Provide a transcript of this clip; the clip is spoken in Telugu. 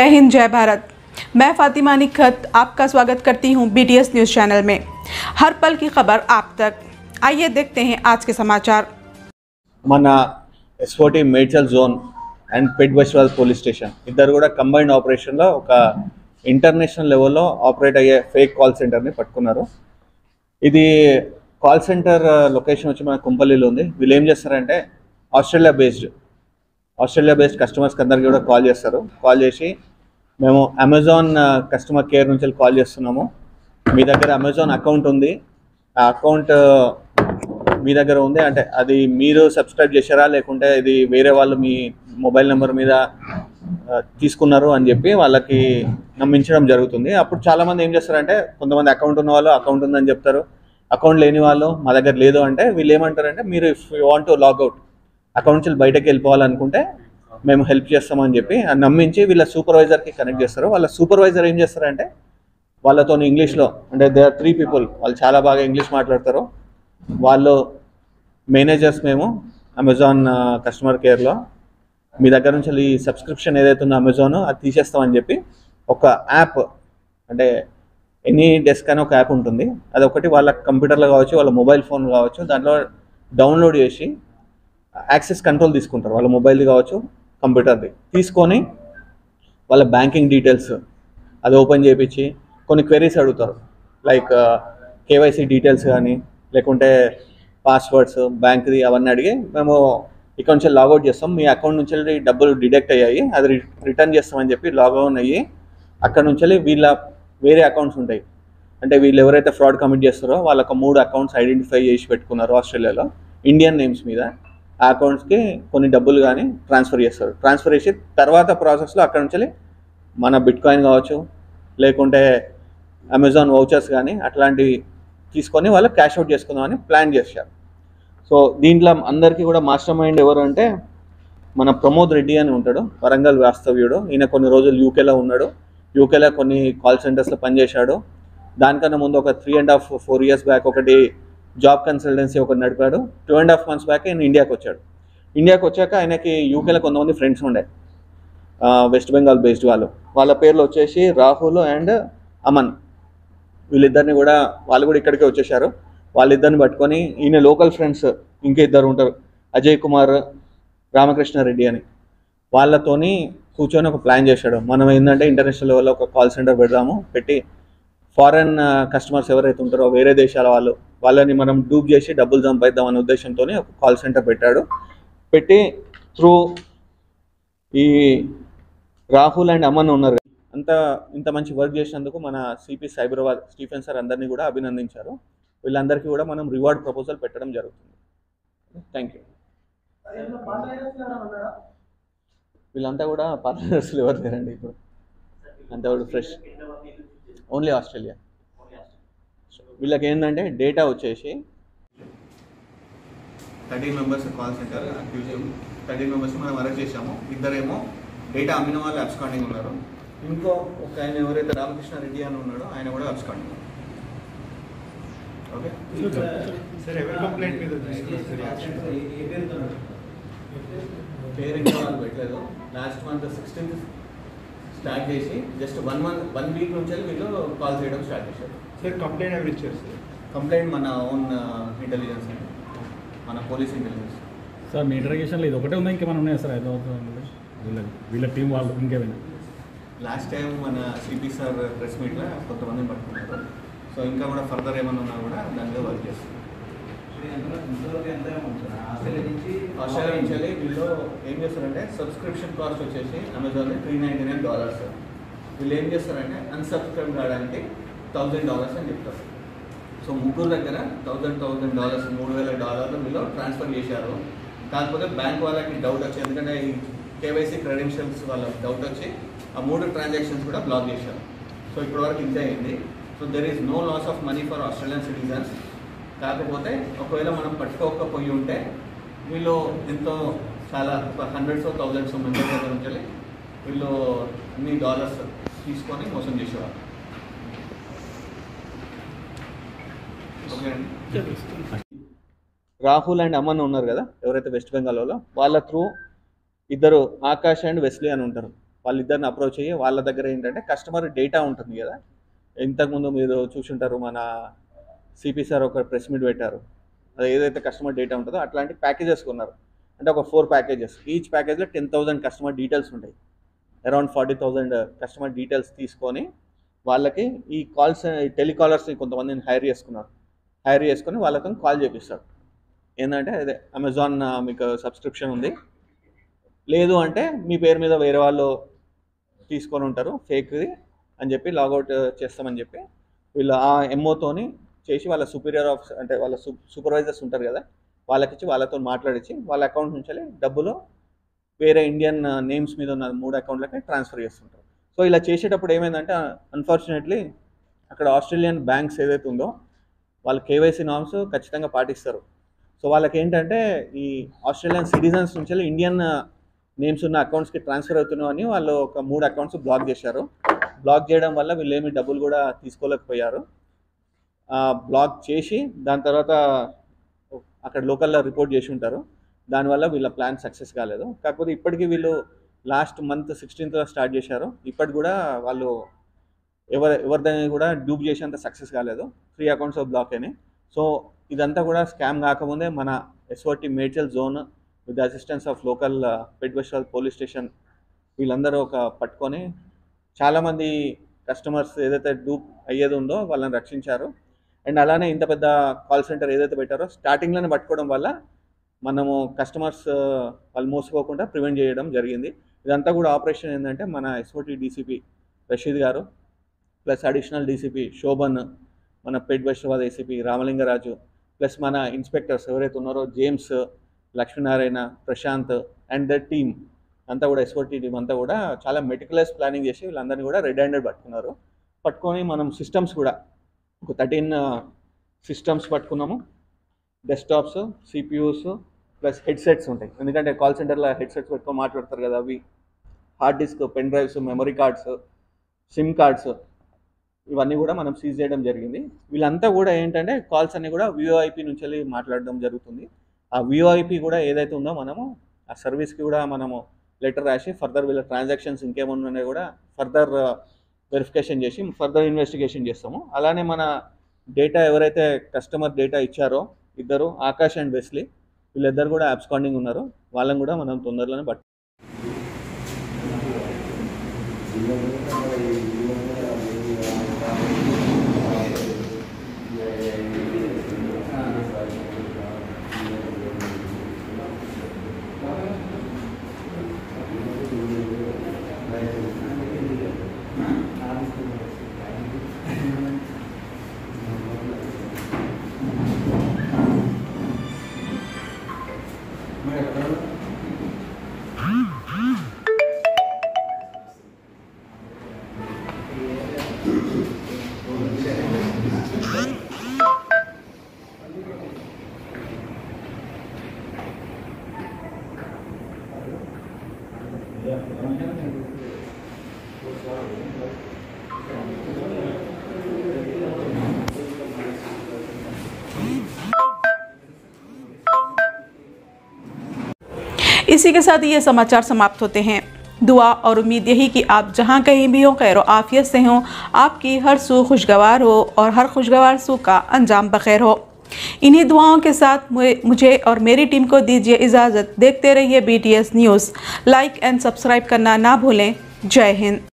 जय हिंद जय भारत मैं फातिमा निखत आपका स्वागत करती हूं बीटीएस न्यूज़ चैनल में हर पल की खबर आप तक आइए देखते हैं आज के समाचार మన SOT Medchal zone and Pet బస్వాల్ పోలీస్ స్టేషన్ ఇద్దరు కూడా కంబైన్డ్ ఆపరేషన్లో ఒక ఇంటర్నేషనల్ లెవెల్లో ఆపరేట్ అయ్యే ఫేక్ కాల్ సెంటర్ని పట్టుకున్నారు ఇది కాల్ సెంటర్ లొకేషన్ వచ్చి మన కుంపల్లిలో ఉంది వీళ్ళు ఏం చేస్తారంటే ఆస్ట్రేలియా బేస్డ్ ఆస్ట్రేలియా బేస్డ్ కస్టమర్స్కి అందరికీ కూడా కాల్ చేస్తారు కాల్ చేసి మేము అమెజాన్ కస్టమర్ కేర్ నుంచి వెళ్ళి కాల్ చేస్తున్నాము మీ దగ్గర అమెజాన్ అకౌంట్ ఉంది ఆ అకౌంట్ మీ దగ్గర ఉంది అంటే అది మీరు సబ్స్క్రైబ్ చేశారా లేకుంటే ఇది వేరే వాళ్ళు మీ మొబైల్ నెంబర్ మీద ఆ, తీసుకున్నారు అని చెప్పి వాళ్ళకి నమ్మించడం జరుగుతుంది అప్పుడు చాలా మంది ఏం చేస్తారంటే కొంతమంది అకౌంట్ ఉన్న వాళ్ళు అకౌంట్ ఉందని చెప్తారు అకౌంట్ లేని వాళ్ళు మా దగ్గర లేదు అంటే వీళ్ళు ఏమంటారంటే మీరు if you want to logout account నుంచి బయటకు వెళ్ళిపోవాలనుకుంటే మేము హెల్ప్ చేస్తామని చెప్పి అది నమ్మించి వీళ్ళ సూపర్వైజర్కి కనెక్ట్ చేస్తారు వాళ్ళ సూపర్వైజర్ ఏం చేస్తారంటే వాళ్ళతో ఇంగ్లీష్లో అంటే దే ఆర్ త్రీ పీపుల్ వాళ్ళు చాలా బాగా ఇంగ్లీష్ మాట్లాడతారు వాళ్ళు మేనేజర్స్ మేము అమెజాన్ కస్టమర్ కేర్లో మీ దగ్గర నుంచి ఈ సబ్స్క్రిప్షన్ ఏదైతే ఉందో అమెజాన్ అది తీసేస్తామని చెప్పి ఒక యాప్ అంటే ఎనీ డెస్క్ అని ఒక యాప్ ఉంటుంది అది ఒకటి వాళ్ళ కంప్యూటర్లో కావచ్చు వాళ్ళ మొబైల్ ఫోన్ కావచ్చు దాంట్లో డౌన్లోడ్ చేసి యాక్సెస్ కంట్రోల్ తీసుకుంటారు వాళ్ళ మొబైల్ది కావచ్చు కంప్యూటర్ది తీసుకొని వాళ్ళ బ్యాంకింగ్ డీటెయిల్స్ అది ఓపెన్ చేయించి కొన్ని క్వెరీస్ అడుగుతారు లైక్ కేవైసీ డీటెయిల్స్ కానీ లేకుంటే పాస్వర్డ్స్ బ్యాంక్ది అవన్నీ అడిగి మేము ఇక్కడ నుంచి లాగౌట్ చేస్తాం మీ అకౌంట్ నుంచి వెళ్ళి డబ్బులు డిడక్ట్ అయ్యాయి అది రి- రిటర్న్ చేస్తామని చెప్పి లాగౌన్ అయ్యి అక్కడ నుంచి వెళ్ళి వీళ్ళ వేరే అకౌంట్స్ ఉంటాయి అంటే వీళ్ళు ఎవరైతే ఫ్రాడ్ కమిట్ చేస్తారో వాళ్ళకు మూడు అకౌంట్స్ ఐడెంటిఫై చేసి పెట్టుకున్నారు ఆస్ట్రేలియాలో ఇండియన్ నేమ్స్ మీద ఆ అకౌంట్స్కి కొన్ని డబ్బులు కానీ ట్రాన్స్ఫర్ చేస్తారు ట్రాన్స్ఫర్ చేసి తర్వాత ప్రాసెస్లో అక్కడ నుంచి వెళ్ళి మన బిట్ కాయిన్ కావచ్చు లేకుంటే అమెజాన్ వౌచర్స్ కానీ అట్లాంటివి తీసుకొని వాళ్ళు క్యాష్ అవుట్ చేసుకుందామని ప్లాన్ చేశారు సో దీంట్లో అందరికీ కూడా మాస్టర్ మైండ్ ఎవరు అంటే మన ప్రమోద్ రెడ్డి అని ఉంటాడు వరంగల్ వాస్తవ్యుడు ఈయన కొన్ని రోజులు యూకేలో ఉన్నాడు యూకేలో కొన్ని కాల్ సెంటర్స్లో పనిచేశాడు దానికన్నా ముందు ఒక three and half four years back ఒకటి జాబ్ కన్సల్టెన్సీ ఒకటి నడిపాడు two and half months back ఆయన ఇండియాకి వచ్చాడు ఇండియాకి వచ్చాక ఆయనకి యూకేలో కొంతమంది ఫ్రెండ్స్ ఉండే ఆ, వెస్ట్ బెంగాల్ బేస్డ్ వాళ్ళు వాళ్ళ పేర్లు వచ్చేసి రాహుల్ అండ్ అమన్ వీళ్ళిద్దరిని కూడా వాళ్ళు కూడా ఇక్కడికే వచ్చేసారు వాళ్ళిద్దరిని పట్టుకొని ఈయన లోకల్ ఫ్రెండ్స్ ఇంకా ఇద్దరు ఉంటారు అజయ్ కుమార్ రామకృష్ణారెడ్డి అని వాళ్ళతోని కూర్చొని ఒక ప్లాన్ చేశాడు మనం ఏంటంటే ఇంటర్నేషనల్ లెవెల్లో ఒక కాల్ సెంటర్ పెడదాము పెట్టి ఫారెన్ కస్టమర్స్ ఎవరైతే ఉంటారో వేరే దేశాల వాళ్ళు వాళ్ళని మనం డూప్ చేసి డబ్బులు సంపాదిద్దాం అనే ఉద్దేశంతో ఒక కాల్ సెంటర్ పెట్టాడు పెట్టి త్రూ ఈ రాహుల్ అండ్ అమన్ ఉన్నారు కదా, అంత ఇంత మంచి వర్క్ చేసినందుకు మన సిపి సైబరాబాద్ స్టీఫెన్ సార్ అందరినీ కూడా అభినందించారు వీళ్ళందరికీ కూడా మనం రివార్డ్ ప్రపోజల్ పెట్టడం జరుగుతుంది థ్యాంక్ యూ వీళ్ళంతా కూడా పార్ట్నర్స్లు ఎవరు లేరండి ఇప్పుడు అంతా కూడా ఫ్రెష్ ఓన్లీ ఆస్ట్రేలియా వీళ్ళకి ఏంటంటే డేటా వచ్చేసి thirteen members call center accused thirteen members మనం అరెస్ట్ చేశాము ఇద్దరేమో డేటా అమ్మిన వాళ్ళు అబ్స్కాండింగ్ ఉన్నారు ఇంకో ఒక ఆయన ఎవరైతే రామకృష్ణారెడ్డి అని ఉన్నాడో ఆయన కూడా అబ్స్కాండింగ్ ఓకే సరే ఎవరి కంప్లైంట్ మీద తీసుకున్నారు యాక్షన్ పేరు ఇంకా వాళ్ళు పెట్టలేదు లాస్ట్ మంత్ సిక్స్టీన్త్ స్టార్ట్ చేసి just one month one week నుంచి వీళ్ళు కాల్ చేయడం స్టార్ట్ చేశారు సార్ కంప్లైంట్ ఎవరు ఇచ్చారు సార్ కంప్లైంట్ మన ఓన్ ఇంటెలిజెన్స్ అండి మన పోలీస్ ఇంటెలిజెన్స్ సార్ మీ ఇంటర్గేషన్లో ఇది ఒకటే ఉందా ఇంకేమైనా ఉన్నాయా సార్ హైదరాబాద్ వీళ్ళ వీళ్ళ టీం వాళ్ళు ఇంకేమైనా లాస్ట్ టైం మన సిపి సార్ ప్రెస్ మీట్లో కొంతమందిని పట్టుకున్నారు సో ఇంకా కూడా ఫర్దర్ ఏమైనా ఉన్నా కూడా దాని మీద వర్క్ చేస్తారు ఆస్ట్రేలియా నుంచి వెళ్ళి వీళ్ళు ఏం చేస్తారంటే సబ్స్క్రిప్షన్ కాస్ట్ వచ్చేసి Amazon three ninety nine dollars వీళ్ళు ఏం చేస్తారంటే అన్సబ్స్క్రైబ్ కావడానికి థౌజండ్ డాలర్స్ అని చెప్తారు సో ముగ్గురు దగ్గర థౌజండ్ థౌజండ్ డాలర్స్ మూడు వేల డాలర్లు వీళ్ళు ట్రాన్స్ఫర్ చేశారు కాకపోతే బ్యాంక్ వాళ్ళకి డౌట్ వచ్చి ఎందుకంటే ఈ కేవైసీ క్రెడెన్షియల్స్ వాళ్ళకి డౌట్ వచ్చి ఆ మూడు ట్రాన్సాక్షన్స్ కూడా బ్లాక్ చేశారు సో ఇప్పటివరకు ఇంతే అయింది so there is no loss of money for Australian citizens కాకపోతే ఒకవేళ మనం పట్టుకోకపోయి ఉంటే వీళ్ళు ఎంతో చాలా హండ్రెడ్స్ ఆఫ్ థౌజండ్స్ మెంబర్స్ దగ్గర నుంచి వెళ్ళి వీళ్ళు అన్ని డాలర్స్ తీసుకొని మోసం చేసేవారు ఓకే అండి రాహుల్ అండ్ అమన్ ఉన్నారు కదా ఎవరైతే వెస్ట్ బెంగాల్ వాళ్ళ వాళ్ళ త్రూ ఇద్దరు ఆకాష్ అండ్ వెస్లీ అని ఉంటారు వాళ్ళిద్దరిని అప్రోచ్ అయ్యి వాళ్ళ దగ్గర ఏంటంటే కస్టమర్ డేటా ఉంటుంది కదా ఇంతకుముందు మీరు చూసుంటారు మన సిపి సార్ ఒక ప్రెస్ మీట్ పెట్టారు అది ఏదైతే కస్టమర్ డేటా ఉంటుందో అట్లాంటి ప్యాకేజెస్ కొన్నారు అంటే ఒక ఫోర్ ప్యాకేజెస్ ఈచ్ ప్యాకేజ్లో టెన్ థౌసండ్ కస్టమర్ డీటెయిల్స్ ఉంటాయి around forty thousand customer details తీసుకొని వాళ్ళకి ఈ కాల్స్ టెలికాలర్స్ని కొంతమందిని హైర్ చేసుకున్నారు హైర్ చేసుకొని వాళ్ళతో కాల్ చేపిస్తారు ఏంటంటే అదే అమెజాన్ ఆ, మీకు సబ్స్క్రిప్షన్ ఉంది లేదు అంటే మీ పేరు మీద వేరే వాళ్ళు తీసుకొని ఉంటారు ఫేక్ది అని చెప్పి లాగౌట్ చేస్తామని చెప్పి వీళ్ళు ఆ ఎంఓతోని చేసి వాళ్ళ సుపీరియర్ ఆఫీసర్ అంటే వాళ్ళ సూపర్వైజర్స్ ఉంటారు కదా వాళ్ళకిచ్చి వాళ్ళతో మాట్లాడించి వాళ్ళ అకౌంట్ నుంచి డబ్బులు వేరే ఇండియన్ నేమ్స్ మీద ఉన్న మూడు అకౌంట్లకి ట్రాన్స్ఫర్ చేస్తుంటారు సో ఇలా చేసేటప్పుడు ఏమైందంటే అన్ఫార్చునేట్లీ అక్కడ ఆస్ట్రేలియన్ బ్యాంక్స్ ఏదైతే ఉందో వాళ్ళు కేవైసీ నామ్స్ ఖచ్చితంగా పాటిస్తారు సో వాళ్ళకి ఏంటంటే ఈ ఆస్ట్రేలియన్ సిటిజన్స్ నుంచి ఇండియన్ నేమ్స్ ఉన్న అకౌంట్స్కి ట్రాన్స్ఫర్ అవుతున్నాయని వాళ్ళు ఒక మూడు అకౌంట్స్ బ్లాక్ చేశారు బ్లాక్ చేయడం వల్ల వీళ్ళు ఏమి డబ్బులు కూడా తీసుకోలేకపోయారు బ్లాక్ చేసి దాని తర్వాత అక్కడ లోకల్లో రిపోర్ట్ చేసి ఉంటారు దానివల్ల వీళ్ళ ప్లాన్ సక్సెస్ కాలేదు కాకపోతే ఇప్పటికీ వీళ్ళు లాస్ట్ మంత్ సిక్స్టీన్త్లో స్టార్ట్ చేశారు ఇప్పటికి కూడా వాళ్ళు ఎవరు ఎవరిదని కూడా డూప్ చేసేంత సక్సెస్ కాలేదు త్రీ అకౌంట్స్ బ్లాక్ అయినాయి సో ఇదంతా కూడా స్కామ్ కాకముందే మన SOT Medchal zone with assistance of local Pet బస్టాల్ పోలీస్ స్టేషన్ వీళ్ళందరూ ఒక పట్టుకొని చాలామంది కస్టమర్స్ ఏదైతే డూప్ అయ్యేది ఉందో వాళ్ళని రక్షించారు అండ్ అలానే ఇంత పెద్ద కాల్ సెంటర్ ఏదైతే పెట్టారో స్టార్టింగ్లోనే పట్టుకోవడం వల్ల మనము కస్టమర్స్ వాళ్ళు మోసపోకుండా ప్రివెంట్ చేయడం జరిగింది ఇదంతా కూడా ఆపరేషన్ ఏంటంటే మన ఎస్ఓటి డీసీపీ రషీద్ గారు ప్లస్ అడిషనల్ డీసీపీ శోభన్ మన పెట్ బైష్వాద్ ఏసీపీ రామలింగరాజు ప్లస్ మన ఇన్స్పెక్టర్స్ ఎవరైతే ఉన్నారో James Lakshminarayana Prashanth and the team అంతా కూడా ఎస్ఓటి టీం అంతా కూడా చాలా మెటికులస్ ప్లానింగ్ చేసి వీళ్ళందరినీ కూడా రెడ్ హ్యాండెడ్ పట్టుకున్నారు పట్టుకొని మనం సిస్టమ్స్ కూడా ఒక థర్టీన్ సిస్టమ్స్ పట్టుకున్నాము డెస్క్టాప్స్ సిపియూస్ ప్లస్ హెడ్సెట్స్ ఉంటాయి ఎందుకంటే కాల్ సెంటర్లో హెడ్సెట్స్ పెట్టుకొని మాట్లాడతారు కదా అవి hard disk pen drives memory cards sim cards ఇవన్నీ కూడా మనం సీజ్ చేయడం జరిగింది వీళ్ళంతా కూడా ఏంటంటే కాల్స్ అన్ని కూడా విఓఐపి నుంచి వెళ్ళి మాట్లాడడం జరుగుతుంది ఆ విఓఐపి కూడా ఏదైతే ఉందో మనము ఆ సర్వీస్కి కూడా మనము లెటర్ రాసి ఫర్దర్ వీళ్ళ ట్రాన్సాక్షన్స్ ఇంకేమన్నా ఉన్నాయో కూడా ఫర్దర్ వెరిఫికేషన్ చేసి ఫర్దర్ ఇన్వెస్టిగేషన్ చేస్తాము అలానే మన డేటా ఎవరైతే కస్టమర్ డేటా ఇచ్చారో ఇద్దరు ఆకాష్ అండ్ వెస్లీ వీళ్ళిద్దరు కూడా అబ్స్కాండింగ్ ఉన్నారు వాళ్ళని కూడా మనం తొందరలోనే పట్టు इसी के साथ ये समाचार समाप्त होते हैं दुआ और उम्मीद यही कि आप जहाँ कहीं भी हो खैर आफियत से हों आपकी हर सू खुशगवार हो और हर खुशगवार सू का अंजाम बखैर हो इन्हीं दुआओं के साथ मुझे मुझे और मेरी टीम को दीजिए इजाज़त देखते रहिए B news like and subscribe करना ना भूलें जय हिंद